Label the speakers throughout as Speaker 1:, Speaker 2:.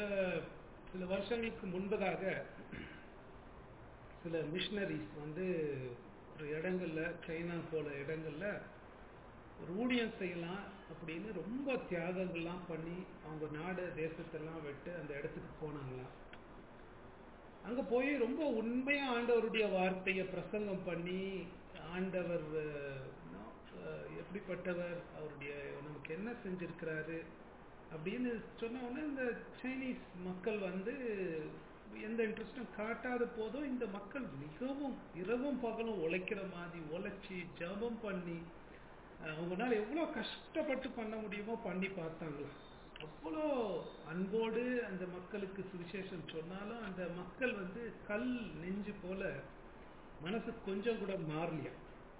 Speaker 1: சில சில வருஷங்களுக்கு முன்பதாக சில மிஷினரிஸ் வந்து ஒரு இடங்கள்ல சைனா போல இடங்கள்ல ஒரு ஊழியம் செய்யலாம் அப்படின்னு ரொம்ப தியாகங்கள்லாம் பண்ணி அவங்க நாடு தேசத்தெல்லாம் விட்டு அந்த இடத்துக்கு போனாங்களாம் அங்க போய் ரொம்ப உண்மையா ஆண்டவருடைய வார்த்தையை பிரசங்கம் பண்ணி ஆண்டவர் அஹ், அஹ், எப்படிப்பட்டவர் அவருடைய நமக்கு என்ன செஞ்சிருக்கிறாரு அப்படின்னு சொன்ன உடனே இந்த சைனீஸ் மக்கள் வந்து எந்த இன்ட்ரெஸ்டும் காட்டாத போதும் இந்த மக்கள் மிகவும் இரவும் பகலும் உழைக்கிற மாதிரி உழைச்சி ஜெபம் பண்ணி அஹ், அவங்கனால எவ்வளவு கஷ்டப்பட்டு பண்ண முடியுமோ பண்ணி பார்த்தாங்களாம் அவ்வளோ அன்போடு அந்த மக்களுக்கு சுவிசேஷம் சொன்னாலும் அந்த மக்கள் வந்து கல் நெஞ்சு போல மனசு கொஞ்சம் கூட மாறலையா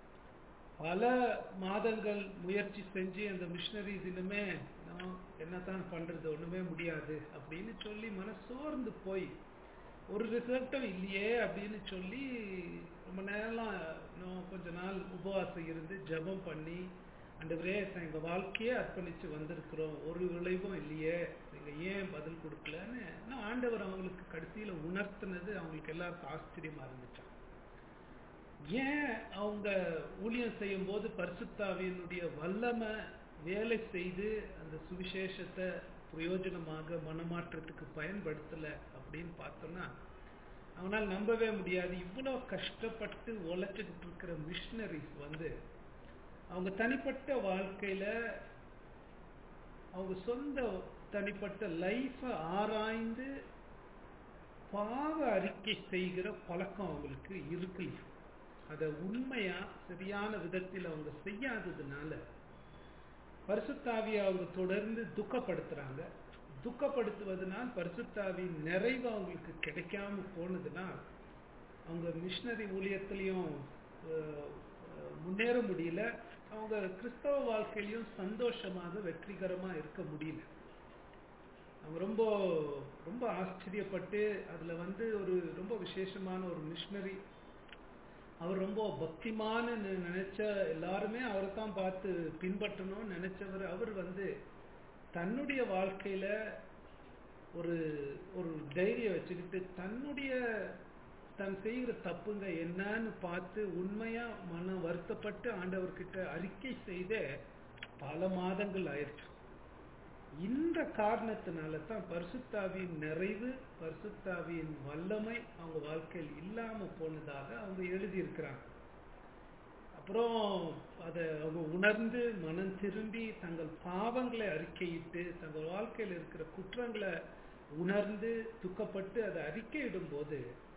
Speaker 1: பல மாதங்கள் முயற்சி செஞ்சு அந்த மிஷினரிஸ் இனிமே நான் என்னதான் பண்றது ஒண்ணுமே முடியாது அப்படின்னு சொல்லி மனசோர்ந்து போய் ஒரு ரிசல்ட்டும் இல்லையே அப்படின்னு சொல்லி ரொம்ப நேரம் இன்னும் கொஞ்ச நாள் உபவாசம் இருந்து ஜெபம் பண்ணி ஆண்டவரே எங்க வாழ்க்கையே அர்ப்பணிச்சு வந்திருக்கிறோம் ஒரு விளைவும் இல்லையே நீங்க ஏன் பதில் கொடுக்கலன்னு இன்னும் ஆண்டவர் அவங்களுக்கு கடைசியில உணர்த்தினது அவங்களுக்கு எல்லாருக்கும் ஆச்சரியமா இருந்துச்சான் ஏன் அவங்க ஊழியம் செய்யும் போது பரிசுத்தாவியனுடைய வல்லமை வேலை செய்து அந்த சுவிசேஷத்தை பிரயோஜனமாக மனமாற்றத்துக்கு பயன்படுத்தல அப்படின்னு பார்த்தோம்னா அவனால் நம்பவே முடியாது இவ்வளோ கஷ்டப்பட்டு உழைச்சிக்கிட்டு இருக்கிற மிஷினரிஸ் வந்து அவங்க தனிப்பட்ட வாழ்க்கையில அவங்க சொந்த தனிப்பட்ட லைஃபை ஆராய்ந்து பாவ அறிக்கை செய்கிற பழக்கம் அவங்களுக்கு இருக்குல்லையா அதை உண்மையா சரியான விதத்தில் அவங்க செய்யாததுனால பரிசுத்தாவியை அவங்க தொடர்ந்து துக்கப்படுத்துறாங்க துக்கப்படுத்துவதனால் பரிசுத்தாவின் நிறைவு அவங்களுக்கு கிடைக்காம போனதுனால் அவங்க மிஷினரி ஊழியத்திலையும் அஹ், அஹ், முன்னேற முடியல அவங்க கிறிஸ்தவ வாழ்க்கையிலையும் சந்தோஷமாக வெற்றிகரமா இருக்க முடியல அவங்க ரொம்ப ரொம்ப ஆச்சரியப்பட்டு அதுல வந்து ஒரு ரொம்ப விசேஷமான ஒரு மிஷினரி அவர் ரொம்ப பக்திமான நினைச்ச எல்லாருமே அவரை தான் பார்த்து பின்பற்றணும்னு நினைச்சவர் அவர் வந்து தன்னுடைய வாழ்க்கையில ஒரு ஒரு தைரியம் வச்சுக்கிட்டு தன்னுடைய தன் செய்கிற தப்புங்க என்னன்னு பார்த்து உண்மையா மன வருத்தப்பட்டு ஆண்டவர்கிட்ட அறிக்கை செய்த பல மாதங்கள் ஆயிடுச்சு இந்த காரணத்தினால தான் பரிசுத்தாவியின் நிறைவு பரிசுத்தாவியின் வல்லமை அவங்க வாழ்க்கையில் இல்லாம போனதாக அவங்க எழுதியிருக்கிறாங்க அப்புறம் அதை அவங்க உணர்ந்து மனம் திரும்பி தங்கள் பாவங்களை அறிக்கையிட்டு தங்கள் வாழ்க்கையில் இருக்கிற குற்றங்களை உணர்ந்து துக்கப்பட்டு அதை அறிக்கையிடும் போது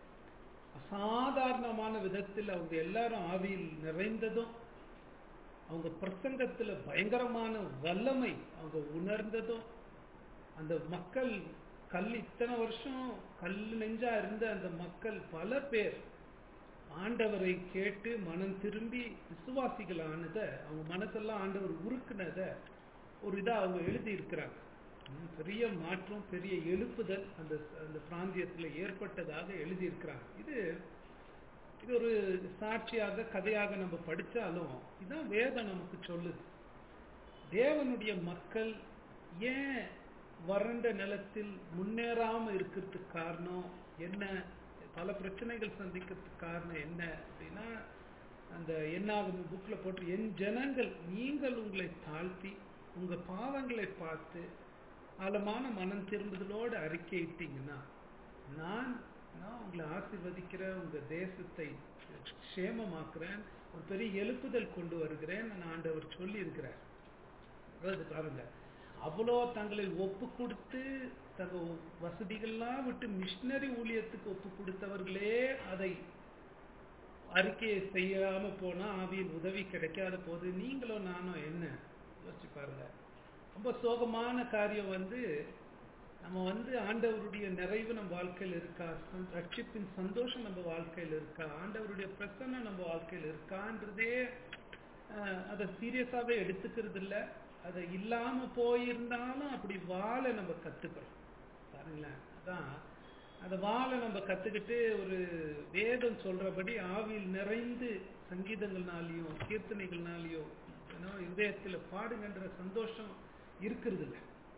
Speaker 1: அசாதாரணமான விதத்தில் அவங்க எல்லாரும் ஆவியில் நிறைந்ததும் அவங்க பிரசங்கத்துல பயங்கரமான வல்லமை அவங்க உணர்ந்ததும் அந்த மக்கள் கல் இத்தனை வருஷம் கல் நெஞ்சா இருந்த அந்த மக்கள் பல பேர் ஆண்டவரை கேட்டு மனம் திரும்பி விசுவாசிகள் ஆனத அவங்க மனசெல்லாம் ஆண்டவர் உருக்குனத ஒரு இதா அவங்க எழுதி இருக்கிறாங்க ம், பெரிய மாற்றம் பெரிய எழுப்புதல் அந்த அந்த பிராந்தியத்துல ஏற்பட்டதாக எழுதி இருக்கிறாங்க இது இது ஒரு சாட்சியாக கதையாக நம்ம படிச்சாலும் இதான் வேதம் நமக்கு சொல்லுது தேவனுடைய மக்கள் ஏன் வறண்ட நிலத்தில் முன்னேறாம இருக்கிறதுக்கு காரணம் என்ன பல பிரச்சனைகள் சந்திக்கிறதுக்கு காரணம் என்ன அப்படின்னா அந்த என்னாகும் புக்ல போட்டு என் ஜனங்கள் நீங்கள் உங்களை தாழ்த்தி உங்க பாவங்களை பார்த்து ஆழமான மனம் திரும்புதலோடு அறிக்கையிட்டீங்கன்னா நான் நான் உங்களை ஆசீர்வதிக்கிறேன் உங்க தேசத்தை க்ஷேமமாக்குறேன் ஒரு பெரிய எழுப்புதல் கொண்டு வருகிறேன் நான் ஆண்டவர் சொல்லி இருக்கிறார் அதாவது பாருங்க அவ்வளோ தங்களை ஒப்பு கொடுத்து தங்க வசதிகள்லாம் விட்டு மிஷினரி ஊழியத்துக்கு ஒப்பு கொடுத்தவர்களே அதை அறிக்கையை செய்யாம போனா ஆவியின் உதவி கிடைக்காத போது நீங்களும் நானும் என்ன யோசிச்சு பாருங்க ரொம்ப சோகமான காரியம் வந்து நம்ம வந்து ஆண்டவருடைய நிறைவு நம்ம வாழ்க்கையில் இருக்கா சந்- ரட்சிப்பின் சந்தோஷம் நம்ம வாழ்க்கையில் இருக்கா ஆண்டவருடைய பிரசன்னம் நம்ம வாழ்க்கையில் இருக்கான்றதே அஹ், அதை சீரியஸாவே எடுத்துக்கிறது இல்ல அதை இல்லாம போயிருந்தாலும் அப்படி வாழ நம்ம கத்துக்கிறோம் பாருங்களேன் அதான் அந்த வாழ நம்ம கத்துக்கிட்டு ஒரு வேதம் சொல்றபடி ஆவியில் நிறைந்து சங்கீதங்கள்னாலையும் கீர்த்தனைகள்னாலையும் ஏன்னா இதயத்துல பாடுங்கன்ற சந்தோஷம் இருக்கிறது இல்லை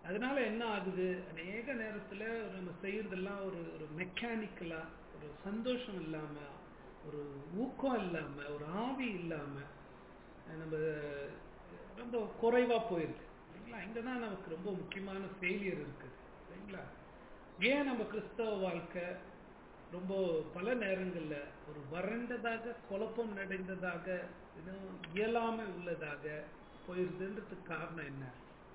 Speaker 1: அதனால என்ன ஆகுது அநேக நேரத்துல நம்ம செய்யறதெல்லாம் ஒரு ஒரு மெக்கானிக்கலா ஒரு சந்தோஷம் இல்லாம ஒரு ஊக்கம் இல்லாம ஒரு ஆவி இல்லாம அஹ் நம்ம ரொம்ப குறைவா போயிருது சரிங்களா இங்கதான் நமக்கு ரொம்ப முக்கியமான ஃபெயிலியர் இருக்குது சரிங்களா ஏன் நம்ம கிறிஸ்தவ வாழ்க்கை ரொம்ப பல நேரங்கள்ல ஒரு வறண்டதாக குழப்பம் நிறைந்ததாக இன்னும் இயலாமை உள்ளதாக போயிருதுன்றதுக்கு காரணம் என்ன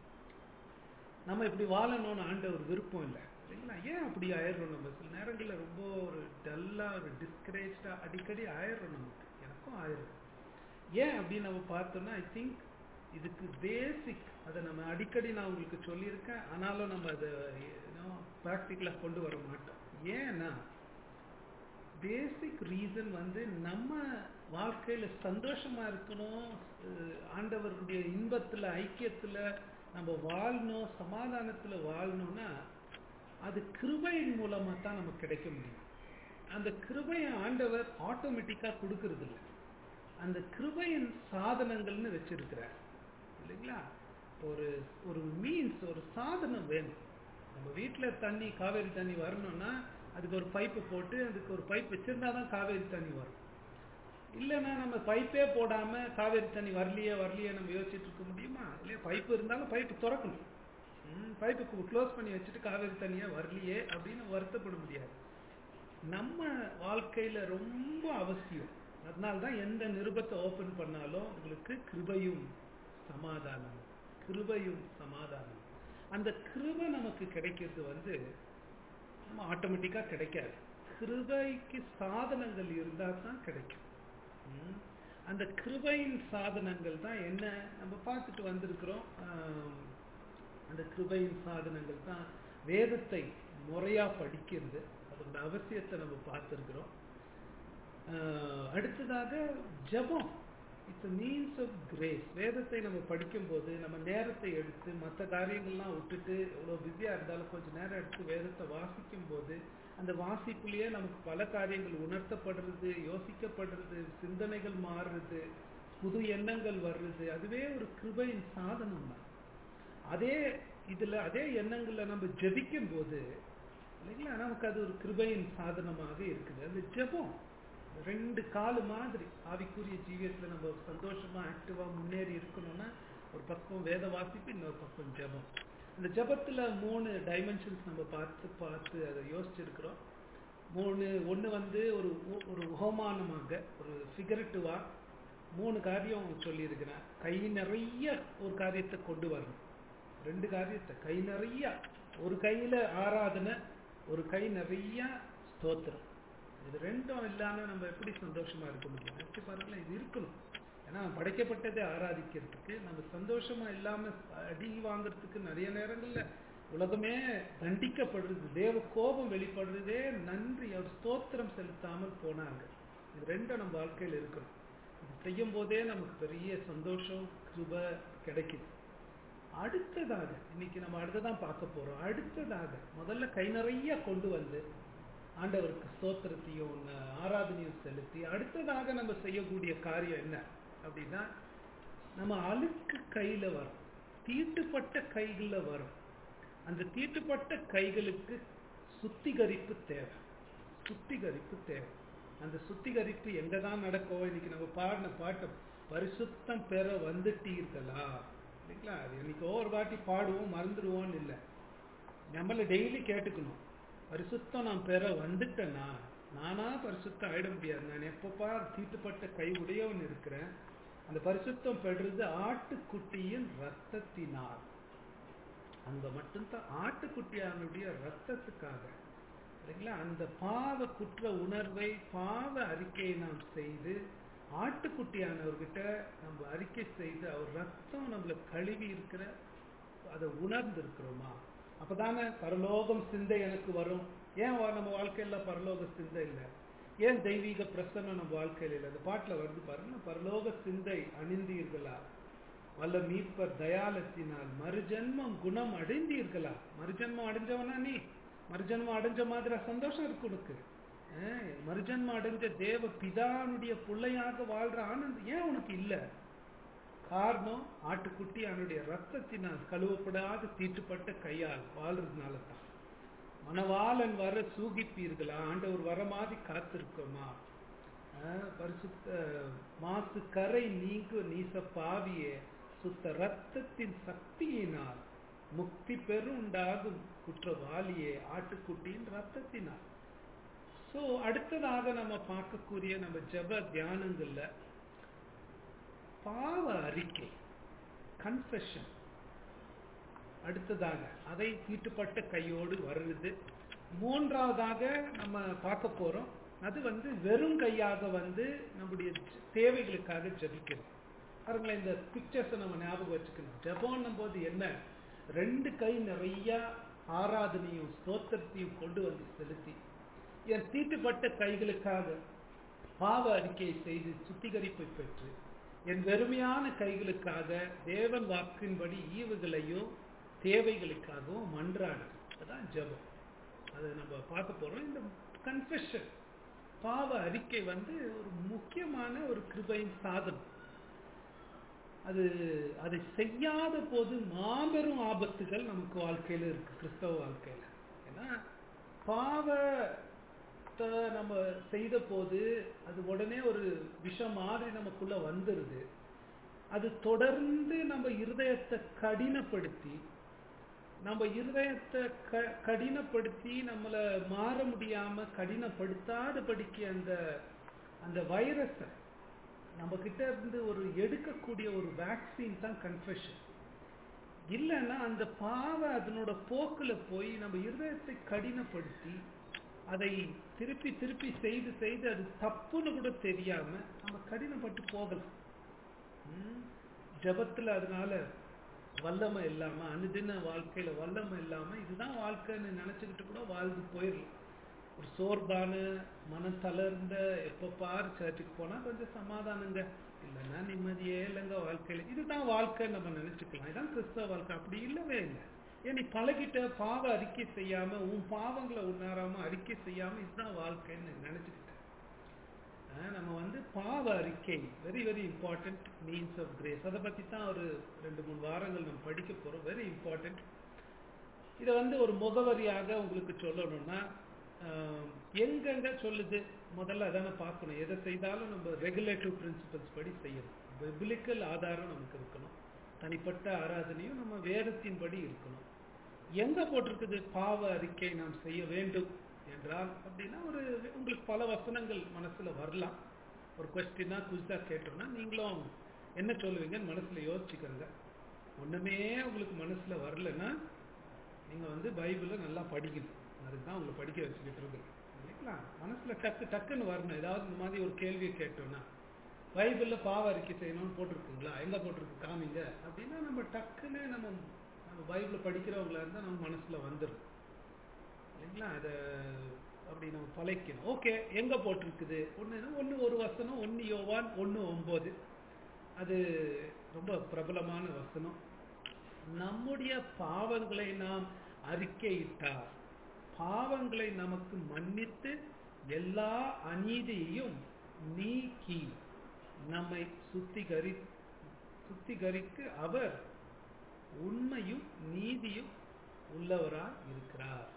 Speaker 1: நம்ம இப்படி வாழணும்னு ஆண்டவர் விருப்பம் இல்லை இல்லைங்களா ஏன் அப்படி ஆயிடுறோம் நம்ம சில நேரங்களில் ரொம்ப ஒரு டல்லா ஒரு டிஸ்கரேஜ்டா அடிக்கடி ஆயிடுறோம் நமக்கு எனக்கும் ஆயிரும் ஏன் அப்படின்னு நம்ம பார்த்தோம்னா ஐ திங்க் இதுக்கு பேசிக் அதை நம்ம அடிக்கடி நான் உங்களுக்கு சொல்லியிருக்கேன் ஆனாலும் நம்ம அதை ப்ராக்டிக்கலாக கொண்டு வர மாட்டோம் ஏன்னா பேசிக் ரீசன் வந்து நம்ம வாழ்க்கையில சந்தோஷமா இருக்கணும் அஹ் ஆண்டவருடைய இன்பத்துல ஐக்கியத்துல நம்ம வாழணும் சமாதானத்துல வாழணும்னா அது கிருபையின் மூலமா தான் நமக்கு கிடைக்க முடியும் அந்த கிருபையை ஆண்டவர் ஆட்டோமேட்டிக்கா கொடுக்கறது இல்லை அந்த கிருபையின் சாதனங்கள்னு வச்சிருக்கிறார் இல்லைங்களா ஒரு ஒரு மீன்ஸ் ஒரு சாதனம் வேணும் நம்ம வீட்டுல தண்ணி காவேரி தண்ணி வரணும்னா அதுக்கு ஒரு பைப்பு போட்டு அதுக்கு ஒரு பைப் வச்சிருந்தா தான் காவேரி தண்ணி வரும் இல்லைன்னா நம்ம பைப்பே போடாம காவேரி தண்ணி வரலையே வரலையே நம்ம யோசிச்சுட்டு இருக்க முடியுமா இல்லையா பைப்பு இருந்தாலும் பைப்பு திறக்கணும் பைப்புக்கு க்ளோஸ் பண்ணி வச்சுட்டு காவேரி தண்ணியே வரலையே அப்படின்னு வருத்தப்பட முடியாது நம்ம வாழ்க்கையில ரொம்ப அவசியம் அதனால தான் எந்த நிருபத்தை ஓபன் பண்ணாலும் உங்களுக்கு கிருபையும் சமாதானம் கிருபையும் சமாதானம் அந்த கிருபை நமக்கு கிடைக்கிறது வந்து நம்ம ஆட்டோமேட்டிக்கா கிடைக்காது கிருபைக்கு சாதனங்கள் இருந்தா தான் கிடைக்கும் ம். அந்த கிருபையின் சாதனங்கள் தான் என்ன நம்ம பார்த்துட்டு வந்திருக்கிறோம் ஆம், அந்த கிருபையின் சாதனங்கள் தான் வேதத்தை முறையா படிக்கிறது அதோட அவசியத்தை நம்ம பார்த்துருக்கிறோம் ஆஹ் அடுத்ததாக ஜெபம் இட்ஸ் மீன்ஸ் ஆஃப் கிரேஸ் வேதத்தை நம்ம படிக்கும்போது நம்ம நேரத்தை எடுத்து மற்ற காரியங்கள்லாம் விட்டுட்டு எவ்வளோ பிஸியாக இருந்தாலும் கொஞ்சம் நேரம் எடுத்து வேதத்தை வாசிக்கும் போது அந்த வாசிப்புலேயே நமக்கு பல காரியங்கள் உணர்த்தப்படுறது யோசிக்கப்படுறது சிந்தனைகள் மாறுறது புது எண்ணங்கள் வர்றது அதுவே ஒரு கிருபையின் சாதனம் தான் அதே இதுல அதே எண்ணங்கள்ல நம்ம ஜெபிக்கும் போது இல்லைங்களா நமக்கு அது ஒரு கிருபையின் சாதனமாக இருக்குது அந்த ஜெபம் ரெண்டு காலு மாதிரி ஆவிக்குரிய ஜீவியத்துல நம்ம சந்தோஷமா ஆக்டிவா முன்னேறி இருக்கணும்னா ஒரு பக்கம் வேத வாசிப்பு இன்னொரு பக்கம் ஜெபம் இந்த ஜெபத்துல மூணு டைமென்ஷன்ஸ் நம்ம பார்த்து பார்த்து அதை யோசிச்சிருக்கிறோம் மூணு ஒண்ணு வந்து ஒரு உ- ஒரு உபமானமாக ஒரு ஃபிகரட்டிவா மூணு காரியம் சொல்லியிருக்கிறேன் கை நிறைய ஒரு காரியத்தை கொண்டு வரணும் ரெண்டு காரியத்தை கை நிறைய ஒரு கையில ஆராதனை ஒரு கை நிறைய ஸ்தோத்திரம் இது ரெண்டும் இல்லாம நம்ம எப்படி சந்தோஷமா இருக்க முடியும் நினைச்சு பாருங்களேன் இது இருக்கணும் ஏன்னா படைக்கப்பட்டதை ஆராதிக்கிறதுக்கு நம்ம சந்தோஷமா இல்லாம அடி வாங்குறதுக்கு நிறைய நேரங்கள்ல உலகமே தண்டிக்கப்படுறது தேவ கோபம் வெளிப்படுறதே நன்றி அவர் ஸ்தோத்திரம் செலுத்தாமல் போனாங்க இது ரெண்டும் நம்ம வாழ்க்கையில இருக்கணும் இது செய்யும் போதே நமக்கு பெரிய சந்தோஷம் கிருப கிடைக்குது அடுத்ததாக இன்னைக்கு நம்ம அடுத்ததான் பார்க்க போறோம் அடுத்ததாக முதல்ல கை நிறைய கொண்டு வந்து ஆண்டவருக்கு ஸ்தோத்திரத்தையும் ந- ஆராதனையும் செலுத்தி அடுத்ததாக நம்ம செய்யக்கூடிய காரியம் என்ன அப்படின்னா நம்ம அழுக்கு கையில வரும் தீட்டுப்பட்ட கைகள்ல வரும் அந்த தீட்டுப்பட்ட கைகளுக்கு சுத்திகரிப்பு தேவை சுத்திகரிப்பு தேவை அந்த சுத்திகரிப்பு எங்க தான் நடக்கும் இன்னைக்கு நம்ம பாடின பாட்டை பரிசுத்தம் பெற வந்துட்டீர்களா இல்லைங்களா அது இன்னைக்கு ஒவ்வொரு வாட்டி பாடுவோம் மறந்துடுவோம்னு இல்லை நம்மள டெய்லி கேட்டுக்கணும் பரிசுத்தம் நான் பெற வந்துட்டேனா நானா பரிசுத்தம் ஆயிட முடியாது நான் எப்பப்பா தீட்டுப்பட்ட கை உடையவன் இருக்கிறேன் அந்த பரிசுத்தம் பெறுறது ஆட்டுக்குட்டியின் ரத்தத்தினால் அங்க மட்டும்தான் ஆட்டுக்குட்டியானுடைய ரத்தத்துக்காக சரிங்களா அந்த பாவ குற்ற உணர்வை பாவ அறிக்கையை நாம் செய்து ஆட்டுக்குட்டியானவர்கிட்ட நம்ம அறிக்கை செய்து அவர் ரத்தம் நம்மள கழுவி இருக்கிற அதை உணர்ந்து இருக்கிறோமா அப்பதானே பரலோகம் சிந்தை எனக்கு வரும் ஏன் வா- நம்ம வாழ்க்கையில பரலோக சிந்தை இல்லை ஏன் தெய்வீக பிரசன்னம் நம்ம வாழ்க்கையில இல்லை அந்த பாட்டுல வருது பாருங்க பரலோக சிந்தை அணிந்தீர்களா வல்ல மீட்பர் தயாலத்தினால் மறுஜன்மம் குணம் அடைந்தீர்களா மறுஜன்மம் அடைஞ்சவனா நீ மறுஜன்மம் அடைஞ்ச மாதிரி சந்தோஷம் இருக்கு உனக்கு ஏன், மறுஜன்மம் அடைஞ்ச தேவ பிதானுடைய பிள்ளையாக வாழ்ற ஆனந்தம் ஏன் உனக்கு இல்ல காரணம் ஆட்டுக்குட்டி அவனுடைய ரத்தத்தினால் கழுவப்படாத தீட்டுப்பட்ட கையால் வாழ்றதுனால தான் மணவாளன் வர சூகிப்பீர்களா ஆண்டவர் வர மாதிரி காத்திருக்கோமா ஆஹ் பரிசுத்த மாசு கரை நீங்கு நீச பாவியே சுத்த ரத்தத்தின் சக்தியினால் முக்தி பெருண்டாகும் குற்றவாளியே ஆட்டுக்குட்டியின் ரத்தத்தினால் சோ அடுத்ததாக நம்ம பார்க்கக்கூடிய நம்ம ஜெப தியானங்கள்ல பாவ அறிக்கை கன்ஃபெஷன் அடுத்ததாக அதை தீட்டுப்பட்ட கையோடு வருது மூன்றாவதாக நம்ம பார்க்க போறோம் அது வந்து வெறும் கையாக வந்து நம்முடைய தேவைகளுக்காக ஜெபிக்கணும் பாருங்களேன் இந்த பிக்சர்ஸை நம்ம ஞாபகம் வச்சுக்கணும் ஜெபம்னும் போது என்ன ரெண்டு கை நிறைய ஆராதனையும் ஸ்தோத்திரத்தையும் கொண்டு வந்து செலுத்தி என் தீட்டுப்பட்ட கைகளுக்காக பாவ அறிக்கையை செய்து சுத்திகரிப்பை பெற்று என் வெறுமையான கைகளுக்காக தேவன் வாக்கின்படி ஈவுகளையும் தேவைகளுக்காகவும் மன்றாடு அதான் ஜெபம் அதை நம்ம பார்க்க போறோம் இந்த கன்ஃபெஷன் பாவ அறிக்கை வந்து ஒரு முக்கியமான ஒரு கிருபையின் சாதனம் அது அதை செய்யாத போது மாபெரும் ஆபத்துகள் நமக்கு வாழ்க்கையில இருக்கு கிறிஸ்தவ வாழ்க்கையில ஏன்னா பாவத்தை நம்ம செய்த போது அது உடனே ஒரு விஷம் மாதிரி நமக்குள்ள வந்துருது அது தொடர்ந்து நம்ம இருதயத்தை கடினப்படுத்தி நம்ம இருதயத்தை க கடினப்படுத்தி நம்மளை மாற முடியாம கடினப்படுத்தாதபடிக்கு அந்த அந்த வைரஸை நம்ம கிட்ட இருந்து ஒரு எடுக்கக்கூடிய ஒரு வேக்சின் தான் கன்ஃபெஷன் இல்லைன்னா அந்த பாவை அதனோட போக்குல போய் நம்ம இருதயத்தை கடினப்படுத்தி அதை திருப்பி திருப்பி செய்து செய்து அது தப்புன்னு கூட தெரியாம நம்ம கடினப்பட்டு போகலாம் ம்? ஜெபத்துல அதனால வல்லமை இல்லாம அனுதின வாழ்க்கையில வல்லமை இல்லாம இதுதான் வாழ்க்கைன்னு நினைச்சுக்கிட்டு கூட வாழ்ந்து போயிடலாம் ஒரு சோர்வான மனம் தளர்ந்த எப்ப பாரு சர்ச்சுக்கு போனா கொஞ்சம் சமாதானங்க இல்லைன்னா நிம்மதியே இல்லைங்க வாழ்க்கையில இதுதான் வாழ்க்கை நம்ம நினைச்சுக்கலாம் இதான் கிறிஸ்தவ வாழ்க்கை அப்படி இல்லவே இல்லை ஏன் நீ பழகிட்ட பாவ அறிக்கை செய்யாம உன் பாவங்களை உணராம அறிக்கை செய்யாம இதுதான் வாழ்க்கைன்னு நினைச்சுக்கிட்டேன் ஆஹ் நம்ம வந்து பாவ அறிக்கை very very important means of grace அதை பத்தி தான் ஒரு ரெண்டு மூணு வாரங்கள் நம்ம படிக்க போறோம் வெரி இம்பார்ட்டன்ட் இதை வந்து ஒரு முகவரியாக உங்களுக்கு சொல்லணும்னா ஆஹ், எங்கெங்க சொல்லுது முதல்ல அதான பார்க்கணும் எதை செய்தாலும் நம்ம ரெகுலேட்டிவ் பிரின்சிபல்ஸ் படி செய்யணும் பிபிலிக்கல் ஆதாரம் நமக்கு இருக்கணும் தனிப்பட்ட ஆராதனையும் நம்ம வேதத்தின்படி இருக்கணும் எங்க போட்டிருக்குது பாவ அறிக்கை நாம் செய்ய வேண்டும் என்றால் அப்படின்னா ஒரு உங்களுக்கு பல வசனங்கள் மனசுல வரலாம் ஒரு கொஸ்டினா குயிஸா கேட்டோம்னா நீங்களும் என்ன சொல்லுவீங்கன்னு மனசுல யோசிச்சுக்கோங்க ஒண்ணுமே உங்களுக்கு மனசுல வரலன்னா நீங்க வந்து பைபிளை நல்லா படிக்கணும் அதுதான் உங்களை படிக்க வச்சுக்கிட்டு இருக்கு இல்லைங்களா மனசுல டக்கு டக்குன்னு வரணும் ஏதாவது இந்த மாதிரி ஒரு கேள்வியை கேட்டோம்னா பைபிள்ல பாவ அறிக்கை செய்யணும்னு போட்டிருக்குங்களா எங்க போட்டிருக்கு காமிங்க அப்படின்னா நம்ம டக்குன்னு நம்ம நம்ம பைபிளை படிக்கிறவங்களா இருந்தா நம்ம மனசுல வந்துடும் இல்லைங்களா அதை அப்படி நம்ம பழைக்கணும் ஓகே எங்க போட்டிருக்குது ஒன்று ஒன்று ஒரு வசனம் ஒன்று யோவான் ஒன்று ஒன்பது அது ரொம்ப பிரபலமான வசனம் நம்முடைய பாவங்களை நாம் அறிக்கையிட்டார் பாவங்களை நமக்கு மன்னித்து எல்லா அநீதியையும் நீக்கி நம்மை சுத்திகரி சுத்திகரிக்கு அவர் உண்மையும் நீதியும் உள்ளவராய் இருக்கிறார்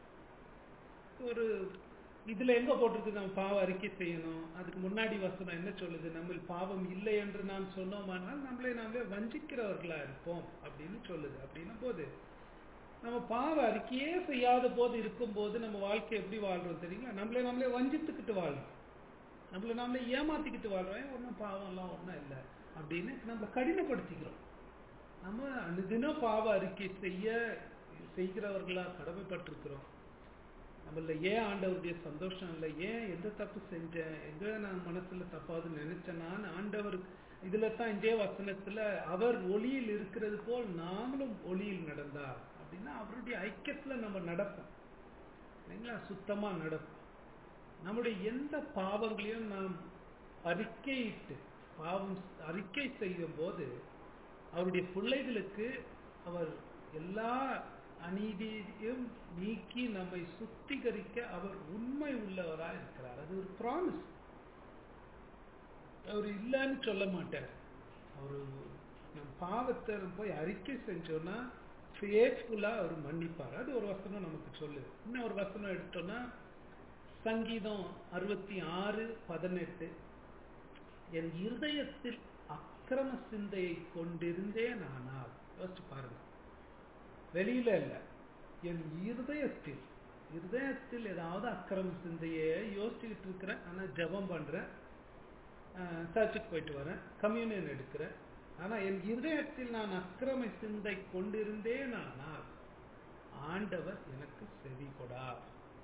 Speaker 1: ஒரு இதுல எங்க போட்டிருக்கு நம்ம பாவ அறிக்கை செய்யணும் அதுக்கு முன்னாடி வசனம் என்ன சொல்லுது நம்ம பாவம் இல்லை என்று நாம் சொன்னோமானால் நம்மளே நாமளே வஞ்சிக்கிறவர்களா இருப்போம் அப்படின்னு சொல்லுது அப்படின்னும் போது நம்ம பாவ அறிக்கையே செய்யாத போது இருக்கும்போது நம்ம வாழ்க்கை எப்படி வாழ்றோம் தெரியுங்களா நம்மளே நம்மளே வஞ்சித்துக்கிட்டு வாழ்றோம் நம்மள நாமளே ஏமாத்திக்கிட்டு வாழ்றோம் ஒன்றும் பாவம் எல்லாம் ஒன்றும் இல்லை அப்படின்னு நம்மளை கடினப்படுத்திக்கிறோம் நம்ம அனுதினம் பாவ அறிக்கை செய்ய செய்கிறவர்களா கடமைப்பட்டிருக்கிறோம் நம்மள ஏன் ஆண்டவருடைய சந்தோஷம் இல்லை ஏன் எந்த தப்பு செஞ்சேன் எங்க நான் மனசுல தப்பாவது நினைச்சேனான்னு ஆண்டவர் இதுல தான் இதே வசனத்துல அவர் ஒளியில் இருக்கிறது போல் நாமளும் ஒளியில் நடந்தார் அப்படின்னா அவருடைய ஐக்கியத்துல நம்ம நடப்போம் இல்லைங்களா சுத்தமா நடப்போம் நம்முடைய எந்த பாவங்களையும் நாம் அறிக்கையிட்டு பாவம் அறிக்கை செய்யும் போது அவருடைய பிள்ளைகளுக்கு அவர் எல்லா அநீதியையும் நீக்கி நம்மை சுத்திகரிக்க அவர் உண்மை உள்ளவராய் இருக்கிறார் அது ஒரு ப்ராமிஸ் அவர் இல்லைன்னு சொல்ல மாட்டார் அவர் நம் பாவத்தை நம்ம போய் அறிக்கை செஞ்சோம்னா ஃபேத்ஃபுல்லா அவர் மன்னிப்பார் அது ஒரு வசனம் நமக்கு சொல்லுது இன்னும் ஒரு வசனம் எடுத்தோம்னா சங்கீதம் அறுபத்தி ஆறு பதினெட்டு என் இருதயத்தில் அக்கிரம சிந்தையை கொண்டிருந்தேன் ஆனால் யோசிச்சு பாருங்க வெளியில இல்ல என் இருதயத்தில் இருதயத்தில் ஏதாவது அக்கிரம சிந்தையை யோசிச்சுக்கிட்டு இருக்கிறேன் ஆனா ஜெபம் பண்றேன் சர்ச்சுக்கு போயிட்டு வரேன் கம்யூனியன் எடுக்கிறேன் ஆனா என் இருதயத்தில் நான் அக்கிரம சிந்தை கொண்டிருந்தேன் ஆனால் ஆண்டவர் எனக்கு செவி கொடார்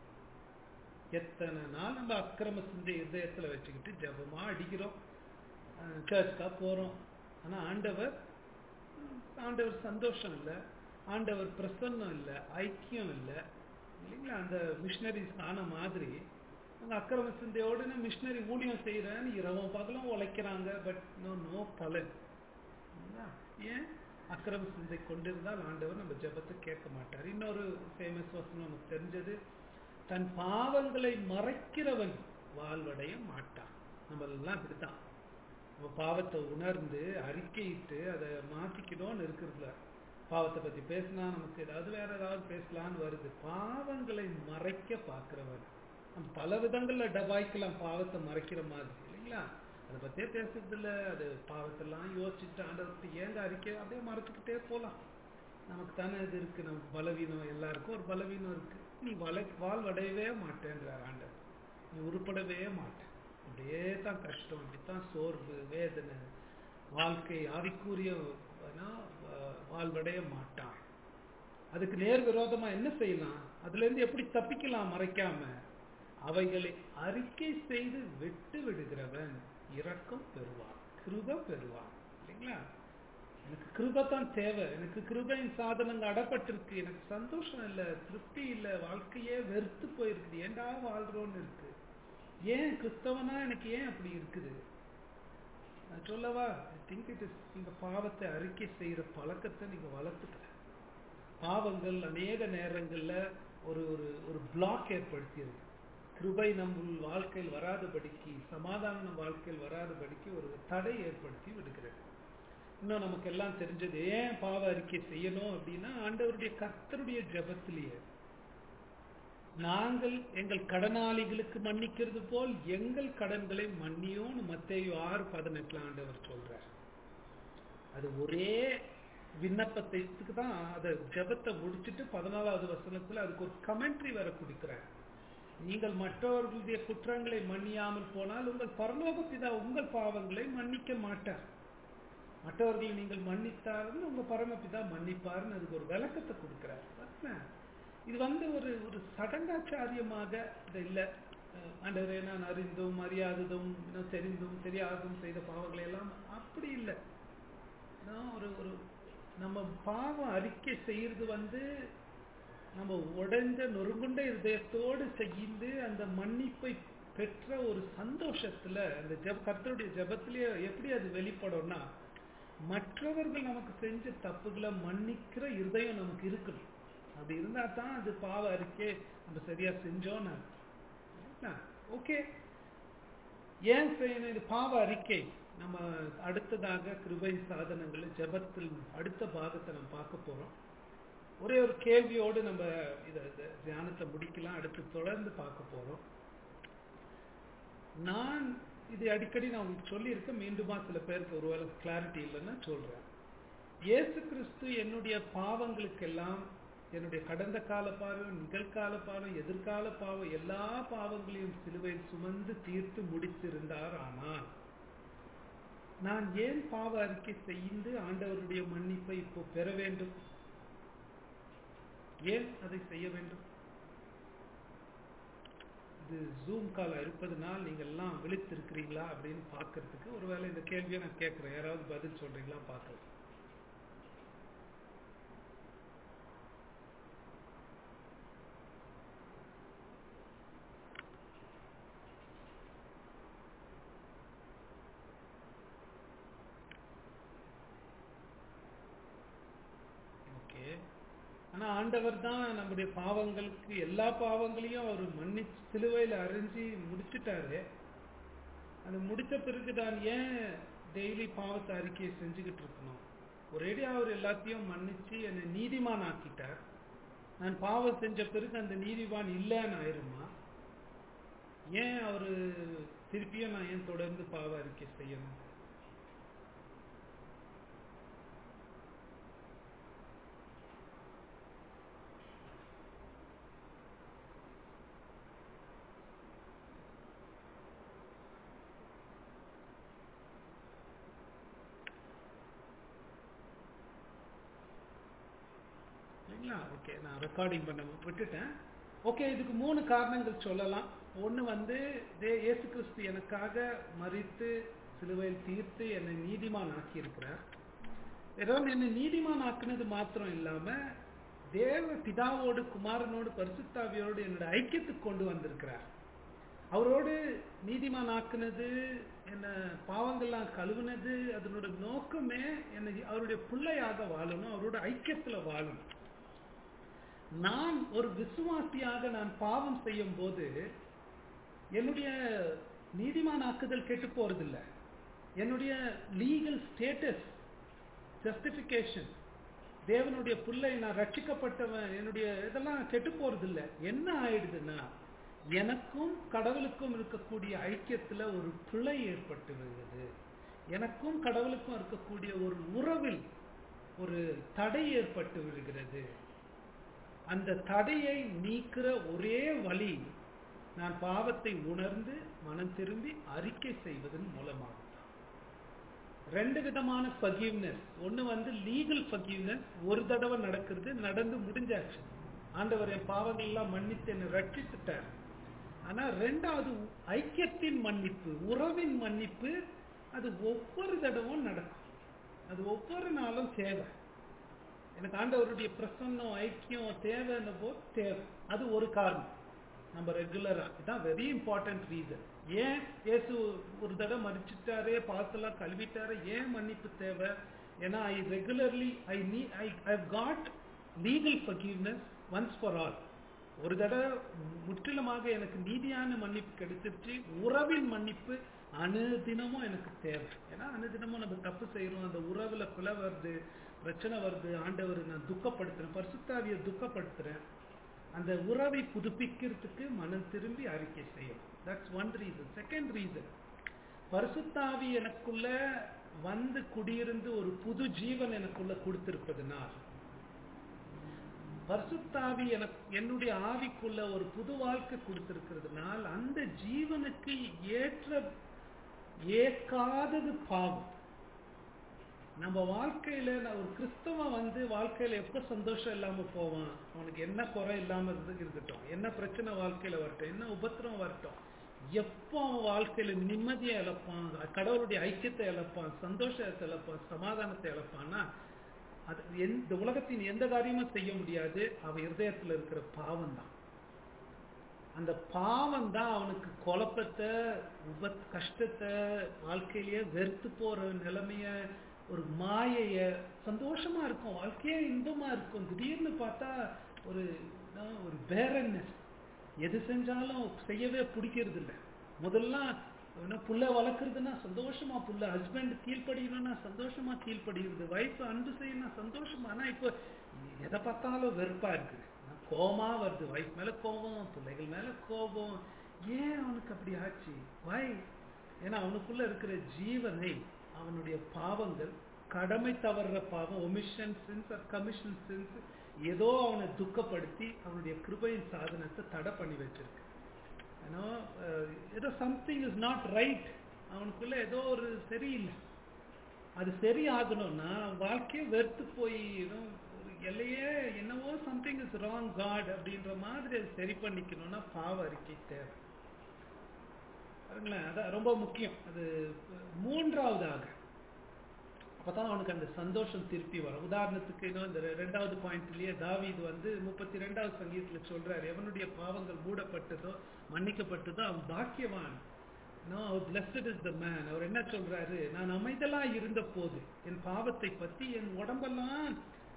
Speaker 1: எத்தனை நாள் நம்ம அக்கிரம சிந்தை இதயத்துல வச்சுக்கிட்டு ஜெபமா அடிக்கிறோம் சர்ச்சுக்கா போறோம் ஆனா ஆண்டவர் ஆண்டவர் சந்தோஷம் இல்லை ஆண்டவர் பிரசன்னம் இல்லை ஐக்கியம் இல்லை இல்லைங்களா அந்த மிஷினரிஸ் ஆன மாதிரி அந்த அக்கிரம சிந்தையோடு நான் மிஷினரி ஊழியம் செய்யறேன்னு இரவும் பகலும் உழைக்கிறாங்க பட் நோ நோ பலன் ஏன் அக்கிரம சிந்தை கொண்டிருந்தால் ஆண்டவர் நம்ம ஜெபத்தை கேட்க மாட்டார் இன்னொரு ஃபேமஸ் வசனம் நமக்கு தெரிஞ்சது தன் பாவங்களை மறைக்கிறவன் வாழ்வடைய மாட்டான் நம்ம எல்லாம் இப்படித்தான் நம்ம பாவத்தை உணர்ந்து அறிக்கையிட்டு அதை மாத்திக்கணும்னு இருக்கிறதுல பாவத்தை பத்தி பேசினா நமக்கு ஏதாவது வேற ஏதாவது பேசலான்னு வருது பாவங்களை மறைக்க பார்க்கிறவன் நம்ம பல விதங்கள்ல டபாய்க்கலாம் பாவத்தை மறைக்கிற மாதிரி இல்லைங்களா அதை பத்தியே பேசுறது இல்ல அது பாவத்தெல்லாம் யோசிச்சுட்டு ஆண்டவர்கிட்ட ஏங்க அறிக்கை அப்படியே மறைச்சுக்கிட்டே போலாம் நமக்கு தானே இது இருக்கு நமக்கு பலவீனம் எல்லாருக்கும் ஒரு பலவீனம் இருக்கு நீ வள வாழ்வடையவே மாட்டேன்றார் ஆண்டவர் நீ உருப்படவே மாட்டேன் அப்படியே தான் கஷ்டம் இப்படித்தான் சோர்வு வேதனை வாழ்க்கை ஆவிக்குரிய வாழ்வடைய மாட்டான் அதுக்கு நேர் விரோதமா என்ன செய்யலாம் அதுல இருந்து எப்படி தப்பிக்கலாம் மறைக்காம அவைகளை அறிக்கை செய்து விட்டு விடுகிறவன் இரக்கம் பெறுவான் கிருப பெறுவான் இல்லைங்களா எனக்கு கிருபை தான் தேவை எனக்கு கிருபையின் சாதனங்க அடப்பட்டிருக்கு எனக்கு சந்தோஷம் இல்லை திருப்தி இல்லை வாழ்க்கையே வெறுத்து போயிருக்குது ஏண்டா வாழ்றோன்னு இருக்கு ஏன் கிறிஸ்தவனா எனக்கு ஏன் அப்படி இருக்குது நான் சொல்லவா ஐ திங்க் இட் இஸ் நீங்க பாவத்தை அறிக்கை செய்யற பழக்கத்தை நீங்க வளர்த்துக்க பாவங்கள் அநேக நேரங்கள்ல ஒரு ஒரு ஒரு பிளாக் ஏற்படுத்தியிருக்கு கிருபை நம்ம வாழ்க்கையில் வராதபடிக்கு சமாதானம் நம் வாழ்க்கையில் வராதபடிக்கு ஒரு தடை ஏற்படுத்தி விடுகிறது இன்னும் நமக்கு எல்லாம் தெரிஞ்சது ஏன் பாவ அறிக்கை செய்யணும் அப்படின்னா ஆண்டவருடைய கர்த்தருடைய ஜபத்திலேயே நாங்கள் எங்கள் கடனாளிகளுக்கு மன்னிக்கிறது போல் எங்கள் கடன்களை மன்னியோன்னு மத்தேயு ஆறு பதினெட்டுல ஆண்டவர் சொல்றார் அது ஒரே விண்ணப்பத்துக்கு தான் அதை ஜபத்தை முடிச்சுட்டு பதினாலாவது வசனத்துல அதுக்கு ஒரு கமெண்ட்ரி வர கொடுக்கிறார் நீங்கள் மற்றவர்களுடைய குற்றங்களை மன்னியாமல் போனால் உங்கள் பரலோக பிதா உங்கள் பாவங்களை மன்னிக்க மாட்டார் மற்றவர்களை நீங்கள் மன்னித்தாருன்னு உங்க பரமபிதா மன்னிப்பாருன்னு அதுக்கு ஒரு விளக்கத்தை கொடுக்கிறார் இது வந்து ஒரு ஒரு சடங்காச்சாரியமாக இது இல்லை ஆண்டவரே நான் அறிந்தும் அறியாததும் தெரிந்தும் தெரியாததும் செய்த பாவங்களை எல்லாம் அப்படி இல்லை ஒரு ஒரு நம்ம பாவம் அறிக்கை செய்யறது வந்து நம்ம உடைந்த நொறுங்குண்ட இதயத்தோடு செய்து அந்த மன்னிப்பை பெற்ற ஒரு சந்தோஷத்துல அந்த ஜப கர்த்தருடைய ஜபத்திலேயே எப்படி அது வெளிப்படும்னா மற்றவர்கள் நமக்கு செஞ்ச தப்புகளை மன்னிக்கிற இருதயம் நமக்கு இருக்கணும் அப்படி இருந்தா தான் அது பாவ அறிக்கை நம்ம சரியா செஞ்சோன்னு ஓகே ஏன் செய்யணும் இது பாவ அறிக்கை நம்ம அடுத்ததாக கிருபை சாதனங்கள் ஜபத்தில் அடுத்த பாகத்தை நம்ம பார்க்க போறோம் ஒரே ஒரு கேள்வியோடு நம்ம இத தியானத்தை முடிக்கலாம் அடுத்து தொடர்ந்து பார்க்க போறோம் நான் இது அடிக்கடி நான் உங்களுக்கு சொல்லியிருக்கேன் மீண்டுமா சில பேருக்கு ஒருவேளை கிளாரிட்டி இல்லைன்னா சொல்றேன் இயேசு கிறிஸ்து என்னுடைய பாவங்களுக்கெல்லாம் என்னுடைய கடந்த கால பாவம் நிகழ்கால பாவம் எதிர்கால பாவம் எல்லா பாவங்களையும் சிலுவையில் சுமந்து தீர்த்து முடித்திருந்தார் ஆனால் நான் ஏன் பாவ அறிக்கை செய்து ஆண்டவருடைய மன்னிப்பை இப்போ பெற வேண்டும் ஏன் அதை செய்ய வேண்டும் இது ஜூம் கால இருப்பதனால் நீங்க எல்லாம் விழித்திருக்கிறீங்களா அப்படின்னு பாக்குறதுக்கு ஒருவேளை இந்த கேள்வியை நான் கேட்கிறேன் யாராவது பதில் சொல்றீங்களா பார்க்கலாம் ஓகே ஆனா ஆண்டவர் தான் நம்முடைய பாவங்களுக்கு எல்லா பாவங்களையும் அவர் மன்னி சிலுவையில் அறிஞ்சு முடிச்சிட்டாரு அது முடிச்ச பிறகு தான் ஏன் டெய்லி பாவத்தை அறிக்கையை செஞ்சுக்கிட்டு இருக்கணும் ஒரேடியா அவர் எல்லாத்தையும் மன்னிச்சு என்னை நீதிமான் ஆக்கிட்டார் நான் பாவம் செஞ்ச பிறகு அந்த நீதிவான் இல்லைன்னு ஆயிருமா ஏன் அவரு திருப்பியும் நான் ஏன் தொடர்ந்து பாவ அறிக்கை செய்யணும் இல்லைங்களா ஓகே நான் ரெக்கார்டிங் பண்ண விட்டுட்டேன் ஓகே இதுக்கு மூணு காரணங்கள் சொல்லலாம் ஒன்று வந்து தே இயேசு கிறிஸ்து எனக்காக மறித்து சிலுவையில் தீர்த்து என்னை நீதிமான் ஆக்கியிருக்கிறார் வெறும் என்னை நீதிமான் ஆக்குனது மாத்திரம் இல்லாம தேவ பிதாவோடு குமாரனோடு பரிசுத்தாவியோடு என்னோட ஐக்கியத்துக்கு கொண்டு வந்திருக்கிறார் அவரோடு நீதிமான் ஆக்குனது என்ன பாவங்கள்லாம் கழுவுனது அதனோட நோக்கமே என்னை அவருடைய பிள்ளையாக வாழணும் அவரோட ஐக்கியத்துல வாழணும் நான் ஒரு விசுவாசியாக நான் பாவம் செய்யும் போது என்னுடைய நீதிமானாக்குதல் கெட்டு போறதில்லை என்னுடைய லீகல் ஸ்டேட்டஸ் ஜஸ்டிபிகேஷன் தேவனுடைய பிள்ளை நான் ரட்சிக்கப்பட்டவன் என்னுடைய இதெல்லாம் கெட்டு போறதில்லை என்ன ஆயிடுதுன்னா எனக்கும் கடவுளுக்கும் இருக்கக்கூடிய ஐக்கியத்துல ஒரு பிழை ஏற்பட்டு வருகிறது எனக்கும் கடவுளுக்கும் இருக்கக்கூடிய ஒரு உறவில் ஒரு தடை ஏற்பட்டு விடுகிறது அந்த தடையை நீக்கிற ஒரே வழி நான் பாவத்தை உணர்ந்து மனம் திரும்பி அறிக்கை செய்வதன் மூலமாக ரெண்டு விதமான ஃபர்கிவ்னஸ் ஒன்னு வந்து லீகல் ஃபர்கிவ்னஸ் ஒரு தடவை நடக்கிறது நடந்து முடிஞ்சாச்சு ஆண்டவர் என் பாவங்கள் எல்லாம் மன்னித்து என்னை ரட்சித்துட்டார் ஆனா ரெண்டாவது ஐக்கியத்தின் மன்னிப்பு உறவின் மன்னிப்பு அது ஒவ்வொரு தடவும் நடக்கும் அது ஒவ்வொரு நாளும் தேவை எனக்கு ஆண்டவருடைய பிரசன்னம் ஐக்கியம் தேவைன்னு போது தேவை அது ஒரு காரணம் நம்ம ரெகுலரா இதான் வெரி இம்பார்ட்டன்ட் ரீசன் ஏன் இயேசு ஒரு தடவை மறிச்சிட்டாரே பாசெல்லாம் கழுவிட்டாரே ஏன் மன்னிப்பு தேவை ஏன்னா ஐ ரெகுலர்லி ஐ நீ I I got legal forgiveness once for all ஒரு தடவை முற்றிலுமாக எனக்கு நீதியான மன்னிப்பு கிடைச்சிருச்சு உறவின் மன்னிப்பு அனுதினமும் எனக்கு தேவை ஏன்னா அனுதினமும் நம்ம தப்பு செய்யறோம் அந்த உறவுல பிள வருது பிரச்சனை வருது ஆண்டவர் நான் துக்கப்படுத்துறேன் பரிசுத்தாவியை துக்கப்படுத்துறேன் அந்த உறவை புதுப்பிக்கிறதுக்கு மனம் திரும்பி அறிக்கை செய்யும் that's one reason second reason பரிசுத்தாவி எனக்குள்ள வந்து குடியிருந்து ஒரு புது ஜீவன் எனக்குள்ள கொடுத்திருப்பதுனால் பரிசுத்தாவி எனக்கு என்னுடைய ஆவிக்குள்ள ஒரு புது வாழ்க்கை கொடுத்திருக்கிறதுனால் அந்த ஜீவனுக்கு ஏற்ற ஏற்காதது பாவம் நம்ம வாழ்க்கையில நான் ஒரு கிறிஸ்தவன் வந்து வாழ்க்கையில எப்ப சந்தோஷம் இல்லாம போவான் அவனுக்கு என்ன குறை இல்லாம இருந்து இருக்கட்டும் என்ன பிரச்சனை வாழ்க்கையில வரட்டும் என்ன உபத்திரம் வரட்டும் எப்போ அவன் வாழ்க்கையில நிம்மதியை இழப்பான் கடவுளுடைய ஐக்கியத்தை இழப்பான் சந்தோஷத்தை இழப்பான் சமாதானத்தை இழப்பான்னா அது எந்த உலகத்தின் எந்த காரியமும் செய்ய முடியாது அவன் இருதயத்துல இருக்கிற பாவம் தான் அந்த பாவம் தான் அவனுக்கு குழப்பத்தை உபத் கஷ்டத்தை வாழ்க்கையிலேயே வெறுத்து போற நிலைமைய ஒரு மாயைய சந்தோஷமா இருக்கும் வாழ்க்கையே இன்பமா இருக்கும் திடீர்னு பார்த்தா ஒரு ஒரு பேரன்னஸ் எது செஞ்சாலும் செய்யவே பிடிக்கிறது இல்லை முதல்ல புள்ள வளர்க்குறதுன்னா சந்தோஷமா புள்ள ஹஸ்பண்ட் கீழ்ப்படியணும்னா சந்தோஷமா கீழ்ப்படுகிறது வைஃப் அன்பு செய்யணும் சந்தோஷமா ஆனா இப்போ எதை பார்த்தாலும் வெறுப்பா இருக்கு கோமா வருது வைஃப் மேல கோபம் பிள்ளைகள் மேல கோபம் ஏன் அவனுக்கு அப்படி ஆச்சு வை ஏன்னா அவனுக்குள்ள இருக்கிற ஜீவனை அவனுடைய பாவங்கள் கடமை தவறுற பாவம் ஒமிஷன் சென்ஸ் கமிஷன் சென்ஸ் ஏதோ அவனை துக்கப்படுத்தி அவனுடைய கிருபையின் சாதனத்தை தடை பண்ணி வச்சிருக்கு ஏன்னா ஏதோ சம்திங் இஸ் நாட் ரைட் அவனுக்குள்ள ஏதோ ஒரு சரியில்லை அது சரி ஆகணும்னா வாழ்க்கையை வெறுத்து போய் ஒரு எல்லையே என்னவோ சம்திங் இஸ் ராங் காட் அப்படின்ற மாதிரி அது சரி பண்ணிக்கணும்னா பாவ அறிக்கை தேவை பாருங்களேன் அதான் ரொம்ப முக்கியம் அது மூன்றாவதாக அப்பதான் அவனுக்கு அந்த சந்தோஷம் திருப்பி வரும் உதாரணத்துக்கு இன்னும் இந்த ரெண்டாவது பாயிண்ட்லயே தாவீது வந்து முப்பத்தி ரெண்டாவது சங்கீதத்துல சொல்றாரு எவனுடைய பாவங்கள் மூடப்பட்டதோ மன்னிக்கப்பட்டதோ அவன் பாக்கியவான் no blessed is the man அவர் என்ன சொல்றாரு நான் அமைதலா இருந்த போது என் பாவத்தை பத்தி என் உடம்பெல்லாம்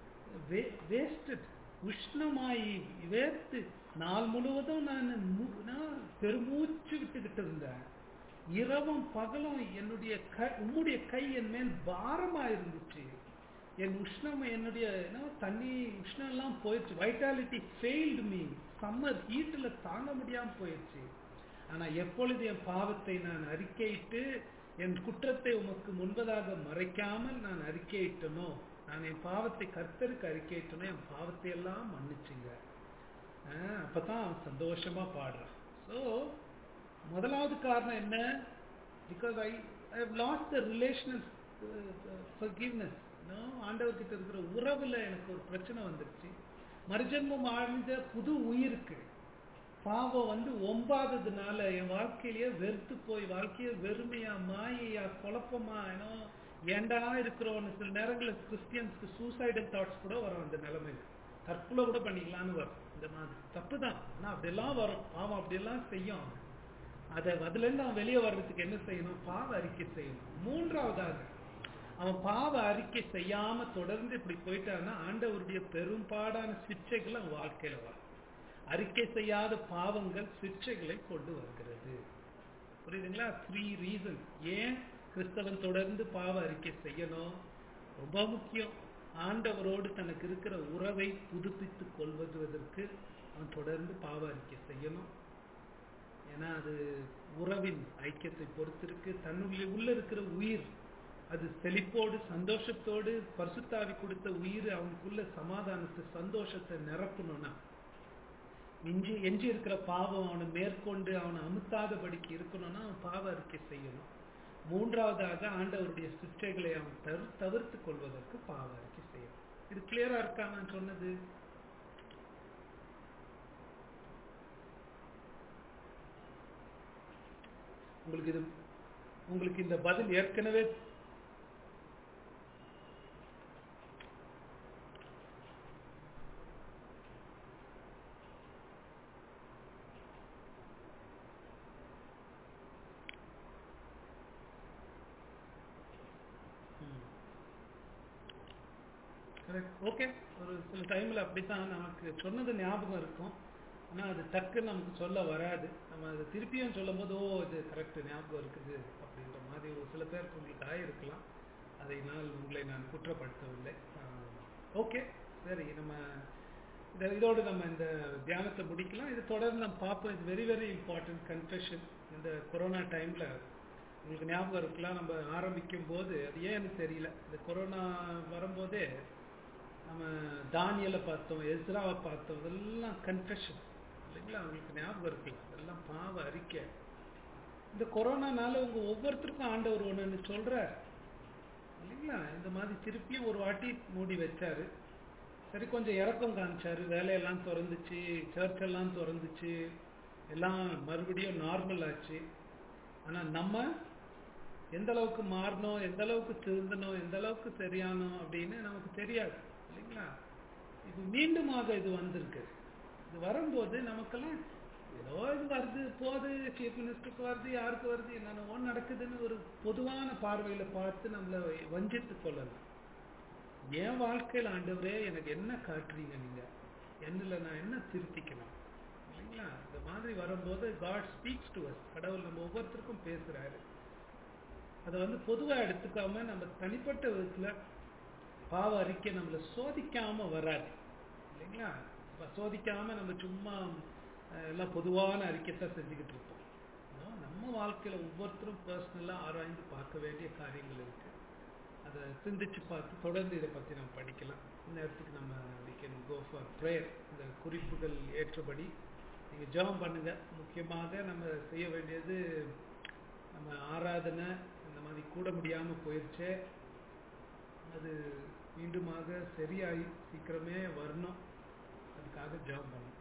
Speaker 1: வேஸ்டட் உஷ்ணமாயி வேர்த்து நாள் முழுவதும் நான் நான் பெருமூச்சு விட்டுக்கிட்டு இருந்தேன் இரவும் பகலும் என்னுடைய கை உம்முடைய கை என் மேல் பாரமா இருந்துச்சு என் உஷ்ணம் என்னுடைய என்ன தண்ணி உஷ்ணம் எல்லாம் போயிடுச்சு வைட்டாலிட்டி ஃபெயில்டு மீ சம்மர் ஹீட்டில் தாங்க முடியாம போயிடுச்சு ஆனா எப்பொழுது என் பாவத்தை நான் அறிக்கையிட்டு என் குற்றத்தை உமக்கு முன்பதாக மறைக்காமல் நான் அறிக்கையிட்டனோ நான் என் பாவத்தை கர்த்தருக்கு அறிக்கையிட்டனோ என் பாவத்தை எல்லாம் மன்னிச்சுங்க ஆஹ் அப்பதான் அவன் சந்தோஷமா பாடுறான் ஸோ முதலாவது காரணம் என்ன because I I have lost the relational forgiveness ஆண்டவர்கிட்ட இருக்கிற உறவுல எனக்கு ஒரு பிரச்சனை வந்துருச்சு மறுஜன்மம் ஆழ்ந்த புது உயிருக்கு பாவம் வந்து ஒம்பாததுனால என் வாழ்க்கையிலேயே வெறுத்து போய் வாழ்க்கையே வெறுமையா மாயையா குழப்பமா ஏன்னோ ஏண்டா இருக்கிறோன்னு சில நேரங்களில் கிறிஸ்டியன்ஸ்க்கு சூசைடல் தாட்ஸ் கூட வரும் அந்த நிலைமையில தற்கொலை கூட பண்ணிக்கலான்னு வரும் இந்த மாதிரி தப்பு தான் ஆனால் அப்படியெல்லாம் வரும் பாவம் அப்படியெல்லாம் செய்யும் அவன். அதை அதுல இருந்து அவன் வெளியே வர்றதுக்கு என்ன செய்யணும் பாவ அறிக்கை செய்யணும் மூன்றாவதாக அவன் பாவ அறிக்கை செய்யாம தொடர்ந்து இப்படி போயிட்டான்னா ஆண்டவருடைய பெரும்பாடான சிக்ஷைகள் அவன் வாழ்க்கையில வரும் அறிக்கை செய்யாத பாவங்கள் சிக்ஷைகளை கொண்டு வருகிறது புரியுதுங்களா த்ரீ ரீசன் ஏன் கிறிஸ்தவன் தொடர்ந்து பாவ அறிக்கை செய்யணும் ரொம்ப முக்கியம் ஆண்டவரோடு தனக்கு இருக்கிற உறவை புதுப்பித்துக் கொள்வதற்கு அவன் தொடர்ந்து பாவ அறிக்கை செய்யணும் ஏன்னா அது உறவின் ஐக்கியத்தை பொறுத்திருக்கு தன்னுடைய உள்ள இருக்கிற உயிர் அது செழிப்போடு சந்தோஷத்தோடு பரிசுத்தாவி கொடுத்த உயிர் அவனுக்குள்ள சமாதானத்தை சந்தோஷத்தை நிரப்பணும்னா மிஞ்சி எஞ்சி இருக்கிற பாவம் அவனை மேற்கொண்டு அவனை அமுத்தாதபடிக்கு இருக்கணும்னா அவன் பாவ அறிக்கை செய்யணும் மூன்றாவதாக ஆண்டவருடைய சிற்றைகளை அவன் தவிர தவிர்த்து கொள்வதற்கு பாவ அறிக்கை செய்யணும் இது கிளியரா இருக்கா நான் சொன்னது உங்களுக்கு இது உங்களுக்கு இந்த பதில் ஏற்கனவே கரெக்ட் ஓகே ஒரு சில டைமில் அப்படித்தான் நமக்கு சொன்னது ஞாபகம் இருக்கும் ஆனால் அது டக்குன்னு நமக்கு சொல்ல வராது நம்ம அது திருப்பியும் சொல்லும்போது ஓ இது கரெக்ட் ஞாபகம் இருக்குது அப்படின்ற மாதிரி ஒரு சில பேருக்கு உங்களுக்கு ஆயிருக்கலாம் அதை நான் உங்களை நான் குற்றப்படுத்தவில்லை ஓகே சரி நம்ம இத இதோடு நம்ம இந்த தியானத்தை முடிக்கலாம் இது தொடர்ந்து நம்ம பார்ப்போம் இது வெரி வெரி இம்பார்ட்டன்ட் கன்ஃபெஷன் இந்த கொரோனா டைமில் உங்களுக்கு ஞாபகம் இருக்கலாம் நம்ம ஆரம்பிக்கும் போது அது ஏன்னு தெரியல இந்த கொரோனா வரும்போதே நம்ம தானியலை பார்த்தோம் எஸ்ராவை பார்த்தோம் இதெல்லாம் கன்ஃபெஷன் இல்லைங்களா அவங்களுக்கு ஞாபகம் இருக்குல்ல அதெல்லாம் பாவ அறிக்கை இந்த கொரோனானால உங்க ஒவ்வொருத்தருக்கும் ஆண்டவர் ஒன்று சொல்றார் இல்லைங்களா இந்த மாதிரி திருப்பியும் ஒரு வாட்டி மூடி வச்சாரு சரி கொஞ்சம் இறக்கம் காமிச்சாரு வேலையெல்லாம் திறந்துச்சு சர்ச் எல்லாம் திறந்துச்சு எல்லாம் மறுபடியும் நார்மல் ஆச்சு ஆனா நம்ம எந்த அளவுக்கு மாறணும் எந்த அளவுக்கு திருந்தணும் எந்த அளவுக்கு சரியானோம் அப்படின்னு நமக்கு தெரியாது இல்லைங்களா இது மீண்டுமாக இது வந்திருக்கு இது வரும்போது நமக்கெல்லாம் ஏதோ இது வருது போகுது சீஃப் மினிஸ்டருக்கு வருது யாருக்கு வருது என்னென்னவோ நடக்குதுன்னு ஒரு பொதுவான பார்வையில பார்த்து நம்மளை வஞ்சித்து கொள்ளலாம் என் வாழ்க்கையில் ஆண்டவரே எனக்கு என்ன காட்டுறீங்க நீங்க என்னல நான் என்ன திருத்திக்கணும் இல்லைங்களா இந்த மாதிரி வரும்போது காட் ஸ்பீக்ஸ் டு அஸ் கடவுள் நம்ம ஒவ்வொருத்தருக்கும் பேசுறாரு அதை வந்து பொதுவா எடுத்துக்காம நம்ம தனிப்பட்ட விதத்துல பாவ அறிக்கை நம்மளை சோதிக்காம வராது இல்லைங்களா இப்ப சோதிக்காம நம்ம சும்மா அஹ், எல்லாம் பொதுவான அறிக்கைத்தான் செஞ்சுக்கிட்டு இருப்போம் ஆனா, நம்ம வாழ்க்கையில ஒவ்வொருத்தரும் பர்சனலா ஆராய்ந்து பார்க்க வேண்டிய காரியங்கள் இருக்கு அதை சிந்திச்சு பார்த்து தொடர்ந்து இதை பத்தி நம்ம படிக்கலாம் இந்த நேரத்துக்கு நம்ம we can go for prayer இந்த குறிப்புகள் ஏற்றபடி நீங்க ஜெபம் பண்ணுங்க முக்கியமாக நம்ம செய்ய வேண்டியது நம்ம ஆராதனை இந்த மாதிரி கூட முடியாம போயிருச்சே அது மீண்டுமாக சரியாகி சீக்கிரமே வரணும் அதுக்காக ஜெபம் பண்ணணும்